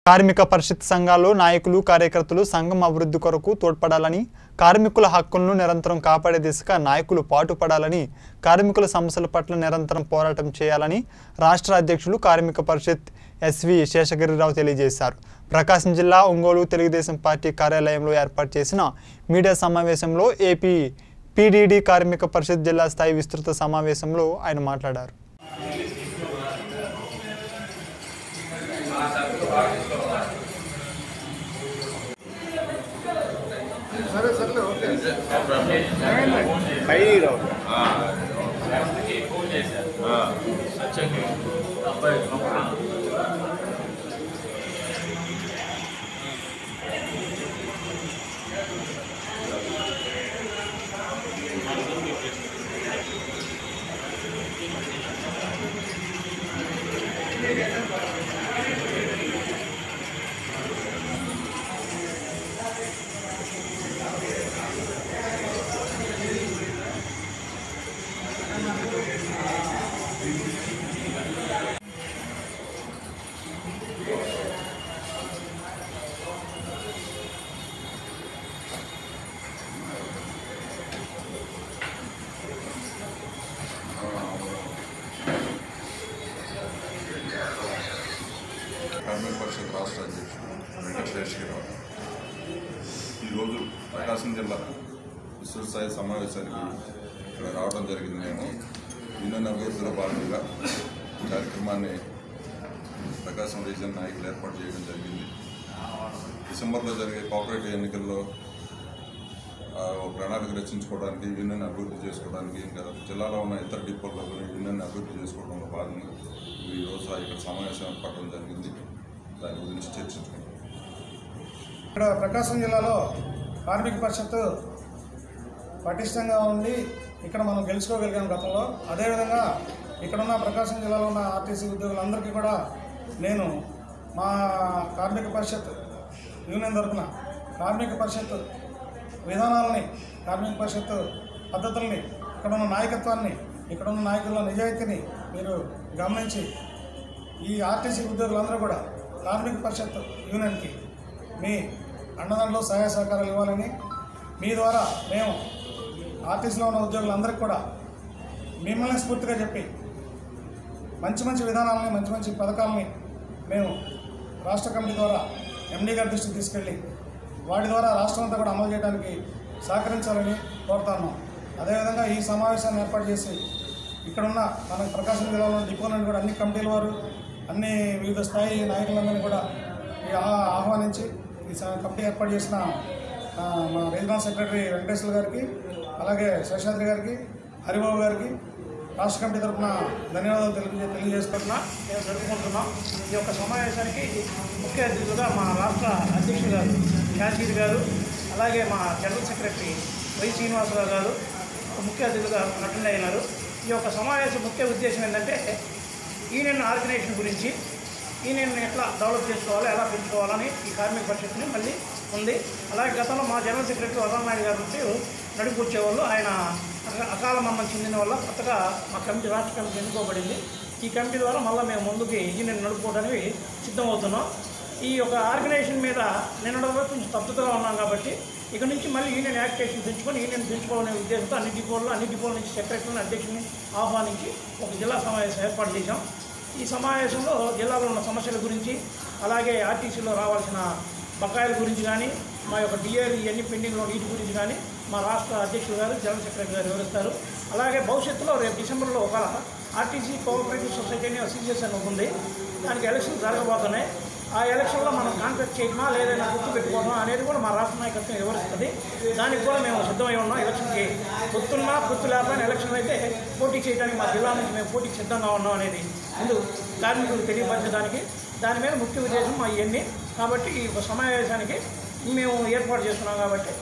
కార్మిక పరిషత్ సంఘాలు నాయకులు కార్యకర్తలు సంఘం అభివృద్ధి కొరకు తోడ్పడాలని కార్మికుల హక్కులను నిరంతరం కాపాడే దిశగా నాయకులు పాటుపడాలని కార్మికుల సమస్యల పట్ల నిరంతరం పోరాటం చేయాలని రాష్ట్ర అధ్యక్షులు కార్మిక పరిషత్ ఎస్వి శేషగిరిరావు తెలియజేశారు ప్రకాశం జిల్లా ఒంగోలు తెలుగుదేశం పార్టీ కార్యాలయంలో ఏర్పాటు చేసిన మీడియా సమావేశంలో ఏపీ పీడీడీ కార్మిక పరిషత్ జిల్లా స్థాయి విస్తృత సమావేశంలో ఆయన మాట్లాడారు సరే సర్లే ఓకే కార్మిక పరిషత్ రాష్ట్ర అధ్యక్షుడు వెంకటేశ్వరరావు ఈరోజు ప్రకాశం జిల్లా విస్తృత స్థాయి సమావేశానికి ఇక్కడ రావడం జరిగింది మేము యూనియన్ అభివృద్ధిలో భాగంగా ఈ కార్యక్రమాన్ని ప్రకాశం రీజన్ నాయకులు ఏర్పాటు చేయడం జరిగింది డిసెంబర్లో జరిగే కోఆపరేటివ్ ఎన్నికల్లో ఆ, ఒక ప్రణాళిక రచించుకోవడానికి యూనియన్ అభివృద్ధి చేసుకోవడానికి ఇంకా జిల్లాలో ఉన్న ఇతర డిపోల్లో కూడా యూనియన్ అభివృద్ధి చేసుకోవడంలో భాగంగా ఈ రోజు ఇక్కడ సమావేశం ఏర్పడడం జరిగింది దాని గురించి చర్చించుకుంటాం ఇక్కడ ప్రకాశం జిల్లాలో కార్మిక పరిషత్ పటిష్టంగా ఉండి ఇక్కడ మనం గెలుచుకోగలిగాం గతంలో అదేవిధంగా ఇక్కడ ఉన్న ప్రకాశం జిల్లాలో ఉన్న ఆర్టీసీ ఉద్యోగులందరికీ కూడా నేను మా కార్మిక పరిషత్ యూనియన్ తరఫున కార్మిక పరిషత్ విధానాలని కార్మిక పరిషత్ పద్ధతుల్ని ఇక్కడ ఉన్న నాయకత్వాన్ని ఇక్కడ ఉన్న నాయకుల నిజాయితీని మీరు గమనించి ఈ ఆర్టీసీ ఉద్యోగులందరూ కూడా కార్మిక పరిషత్ యూనియన్కి మీ అండదండలు సహాయ సహకారాలు ఇవ్వాలని మీ ద్వారా మేము ఆర్టీసీలో ఉన్న ఉద్యోగులందరికీ కూడా మిమ్మల్ని స్ఫూర్తిగా చెప్పి మంచి మంచి విధానాలని మంచి మంచి పథకాలని మేము రాష్ట్ర కమిటీ ద్వారా ఎండీ గారి దృష్టికి తీసుకెళ్ళి వాటి ద్వారా రాష్ట్రం అంతా కూడా అమలు చేయడానికి సహకరించాలని కోరుతున్నాం అదేవిధంగా ఈ సమావేశాన్ని ఏర్పాటు చేసి ఇక్కడున్న మన ప్రకాశం జిల్లాలో డిపో నుండి కూడా అన్ని కమిటీల వారు అన్ని వివిధ స్థాయి నాయకులందరినీ కూడా ఈ ఆ- ఆహ్వానించి ఈ స- కమిటీ ఏర్పాటు చేసిన ఆ, మా రీజనల్ సెక్రటరీ వెంకటేశ్వర గారికి అలాగే శేషాద్రి గారికి హరిబాబు గారికి రాష్ట్ర కమిటీ తరఫున ధన్యవాదాలు తెలియ తెలియజేసుకుంటున్నా మేము జరుపుకుంటున్నాం ఈ యొక్క సమావేశానికి ముఖ్య అతిథులుగా మా రాష్ట్ర అధ్యక్షులు గారు యాసీర్ గారు అలాగే మా జనరల్ సెక్రటరీ వై శ్రీనివాసరావు గారు ముఖ్య అతిథులుగా అటెండ్ అయినారు ఈ యొక్క సమావేశం ముఖ్య ఉద్దేశం ఏంటంటే యూనియన్ ఆర్గనైజేషన్ గురించి యూనియన్ ఎట్లా డెవలప్ చేసుకోవాలో ఎలా పెంచుకోవాలని ఈ కార్మిక పరిషత్ని మళ్ళీ ఉంది అలాగే గతంలో మా జనరల్ సెక్రటరీ వరనాయుడు గారు ఉంటే నడిపొచ్చేవాళ్ళు ఆయన అక- అకాల మరణం చెందిన వల్ల కొత్తగా మా కమిటీ రాష్ట్ర కమిటీ ఎన్నుకోబడింది ఈ కమిటీ ద్వారా మళ్ళీ మేము ముందుకి యూనియన్ నడుపుకోవడానికి సిద్ధమవుతున్నాం ఈ యొక్క ఆర్గనైజేషన్ మీద నిన్నటి వరకు కొంచెం స్తబ్దతగా ఉన్నాం కాబట్టి ఇక నుంచి మళ్ళీ యూనియన్ యాక్టివేషన్ పెంచుకొని యూనియన్ పెంచుకోవాలనే ఉద్దేశంతో అన్ని డిపోల్లో అన్ని డిపోల నుంచి సెక్రటరీని అధ్యక్షుని ఆహ్వానించి ఒక జిల్లా సమావేశం ఏర్పాటు చేశాం ఈ సమావేశంలో జిల్లాలో ఉన్న సమస్యల గురించి అలాగే ఆర్టీసీలో రావాల్సిన బకాయిల గురించి కానీ మా యొక్క డిఏలు ఇవన్నీ పెండింగ్లో వీటి గురించి కానీ మా రాష్ట్ర అధ్యక్షులు గారు జనరల్ సెక్రటరీ గారు వివరిస్తారు అలాగే భవిష్యత్తులో రేపు డిసెంబర్లో ఒక ఆర్టీసీ కోఆపరేటివ్ సొసైటీ అని అసోసియేషన్ ఉంది దానికి ఎలక్షన్ జరగబోతున్నాయి ఆ ఎలక్షన్లో మనం కాంటాక్ట్ చేయడమా లేదైనా గుర్తు పెట్టుకోవడమా అనేది కూడా మా రాష్ట్ర నాయకత్వం వివరిస్తుంది దానికి కూడా మేము సిద్ధమై ఉన్నాం ఎలక్షన్కి గుర్తున్నా గుర్తు లేకపోయినా ఎలక్షన్ అయితే పోటీ చేయడానికి మా జిల్లా నుంచి మేము పోటీకి సిద్ధంగా ఉన్నాం అనేది ముందు కార్మికులకు తెలియపరచడానికి దాని మీద ముఖ్య ఉద్దేశం మా ఇవన్నీ కాబట్టి ఈ సమావేశానికి మేము ఏర్పాటు చేస్తున్నాం కాబట్టి